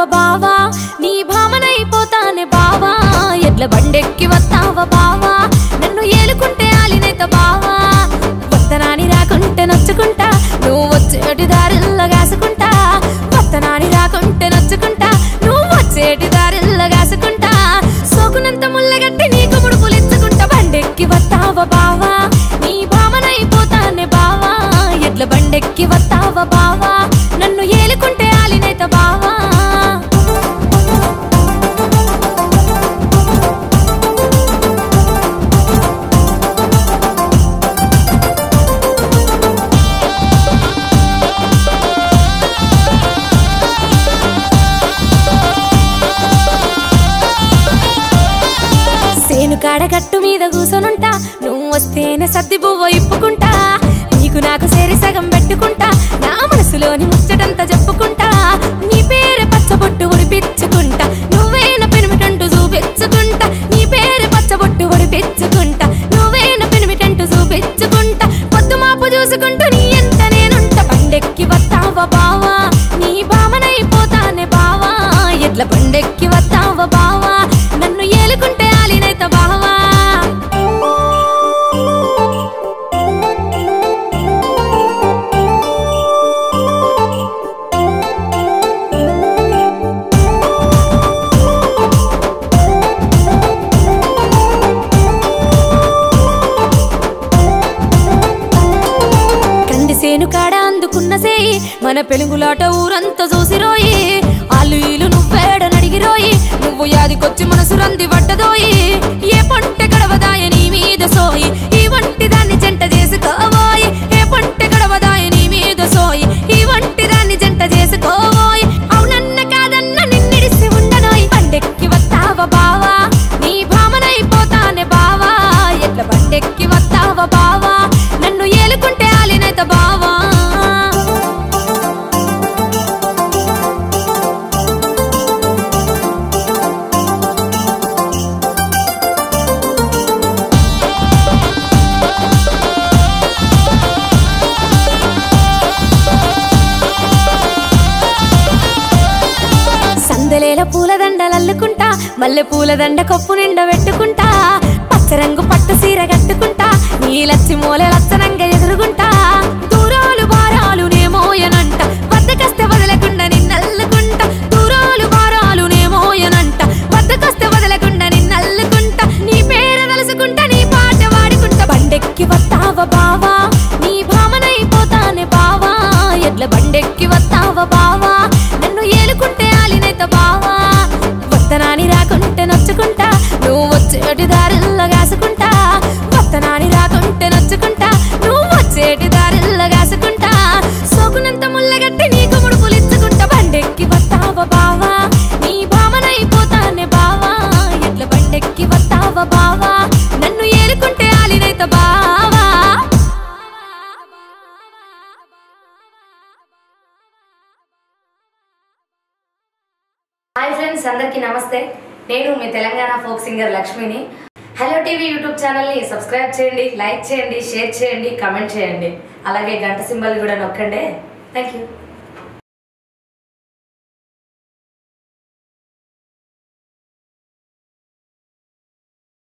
వస్తావా బావా నీ భామనైపోతానే బావా ఎడ్ల బండెక్కి వస్తావా బావా నన్ను ఏలుకుంటే ఆలినైత బావా వత్తనాని రాకుంటే నొచ్చుకుంటా నువ్వు వచ్చేటి దారిల్లో కాసుకుంటా వత్తనాని రాకుంటే నొచ్చుకుంటా నువ్వు వచ్చేటి దారిల్లో కాసుకుంటా సోకునంత ముల్లగట్టి నీకు ముడుపులిచ్చుకుంటా బండెక్కి వస్తావా బావా నీ భామనైపోతానే బావా ఎడ్ల బండెక్కి వస్తావా బావా నన్ను ఏలుకుంటే ఆలినైత బావా సేను కాడ గట్టు మీద కూసొనుంటా నువ్వు వస్తేనే సర్ది బువ్వ ఇప్పుకుంటా నీకు నాకు సేరి సగం పెట్టుకుంటా నా మనసులోని ముచ్చటంతా చెప్పుకుంటా నీ పేరు పచ్చబొట్టు ఉడిపించుకుంటా నువ్వేన పెనిమిటంటూ చూపించుకుంటా నీ పేరు పచ్చబొట్టు ఉడిపించుకుంటా నువ్వేన పెనిమిటంటూ చూపించుకుంటా పొద్దు మాపు చూసుకుంటూ నీ ఎంత నేనుంటా పండెక్కి వస్తావా బావా నీ భామనైపోతానే బావా ఎడ్ల బండెక్కి వస్తావా బావా నన్ను ఏలుకుంటే ఆలినైత బావా కంది సేను కాడ అందుకున్న సేయి మన పెలుగులాట ఊరంతా చూసిరోయి ఆలు ఈలు నువ్వేడ నడిగిరోయి నువ్వు యాదికొచ్చి మనసు రంది పడ్డదోయి ఏ పంటె గడవదాయ నీ మీద సోయి ఈ వంటి దాన్ని జంట చేసుకోబోయి ఏ పంటె గడవదాయ నీ మీద సోయి ఈ వంటి దాన్ని జంట చేసుకోబోయి అవునన్న కాదన్న నిన్నిడిసి ఉండనోయి పండెక్కి వస్తావా బావా నీ భామనైపోతానే బావా ఎట్ల బండెక్కి వస్తావా బావా నన్ను ఏలుకుంటే ఆలినైత బావా సందలేల పూలదండలు అల్లుకుంటా మల్లె పూలదండ కొప్పు నిండా పెట్టుకుంటా పచ్చరంగు పట్టు సీర కట్టుకుంటా నీలచ్చి మూల లచ్చనంగా ఎదురుగుంటా దూరాలు బారాలు నేమోయనంట వద్దకస్తే వదలకుండా నిన్నల్లుకుంటా దూరాలు బారాలు నేమోయనంట వద్దకొస్తే వదలకుండా నిన్నల్లుకుంటా నీ పేరు తలుసుకుంటా నీ పాట వాడుకుంటా బండెక్కి వస్తావా బావా నీ భామనైపోతానే బావా ఎడ్ల బండెక్కి వస్తావా బావా నన్ను ఏలుకుంటే ఆలినైత బావా వత్తనాని రాకుంటే నొచ్చుకుంటా నువ్వు వచ్చేటి దారిల్లో కాసుకుంటా వత్తనాని రాకుంటే నొచ్చుకుంటా నువ్వు వచ్చేటి దారిల్లో కాసుకుంటా సోకునంత ముల్లగట్టి నీకు ముడుపులిచ్చుకుంటా బండెక్కి వస్తావా బావా నీ భామనైపోతానే బావా ఎట్ల బండెక్కి వస్తావా బావా నన్ను ఏలుకుంటే ఆలినైత బావా హాయ్ ఫ్రెండ్స్ అందరికీ నమస్తే నేను మీ తెలంగాణ ఫోక్ సింగర్ లక్ష్మిని హలో టీవీ యూట్యూబ్ ఛానల్ని సబ్స్క్రైబ్ చేయండి లైక్ చేయండి షేర్ చేయండి కామెంట్ చేయండి అలాగే గంట సింబల్ కూడా నొక్కండి థ్యాంక్ యూ